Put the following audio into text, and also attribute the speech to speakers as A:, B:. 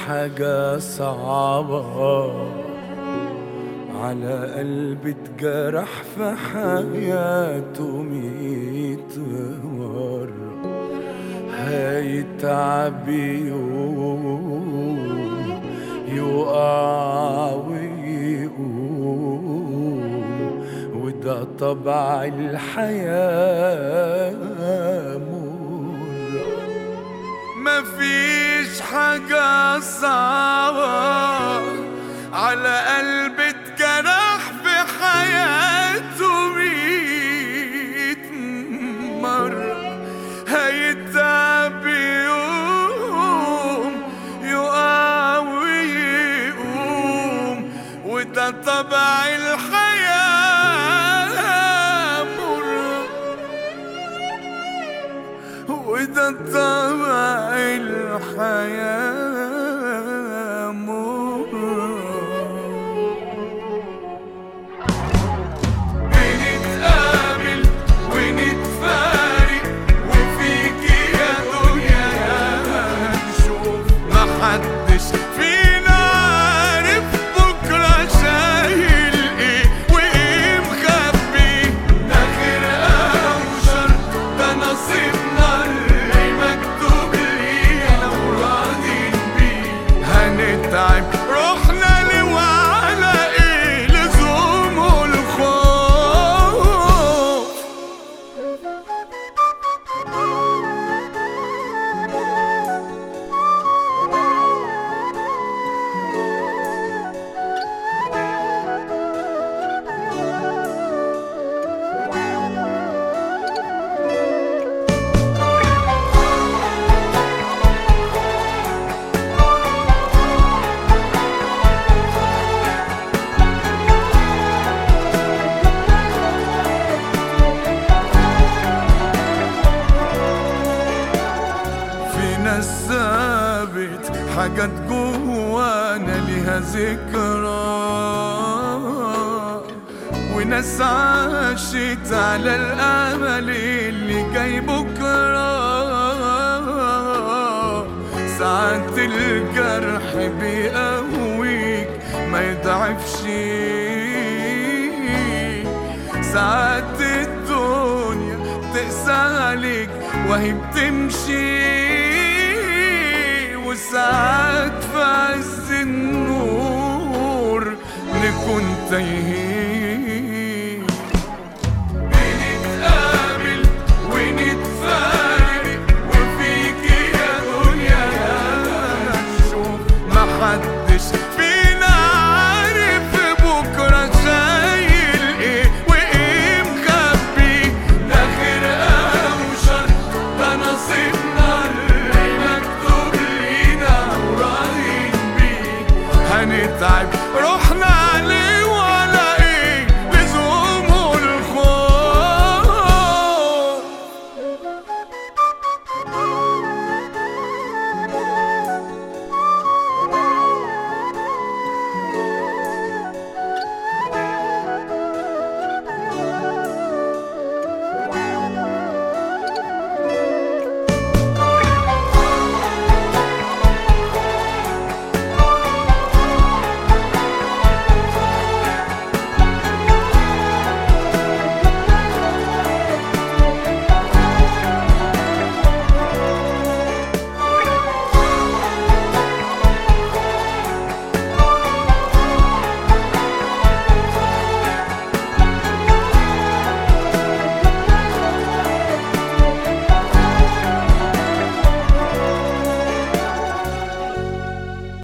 A: حاجة صعبة على قلب اتجرح في حياته ميت مرة هيتعب يوم يقع ويقوم وده طبع الحياة مرة مفيش حاجة صعبة على قلب اتجرح في حياته ميت مرة هيتعب يوم يقع ويقوم وده طبع الحياة مرة وده طبع الحياة مرة بنتقابل ونتفارق وفيكي يا دنيا يا نشوف محدش فينا عارف بكرة شايل ايه وايه مخبي ده خير او شر ده نصيبنا اللي مكتوب لينا وراضين بيه هنتعب روحنا ليه وعلى ايه لزوم الخوف في ناس ثابت حاجات جوانا ليها ذكرى وناس عاشت على الامل اللي جاي بكره ساعات الجرح بيقويك ما يضعفش ساعات الدنيا تقسى عليك وهي بتمشي وساعات في عز النور نكون تايهين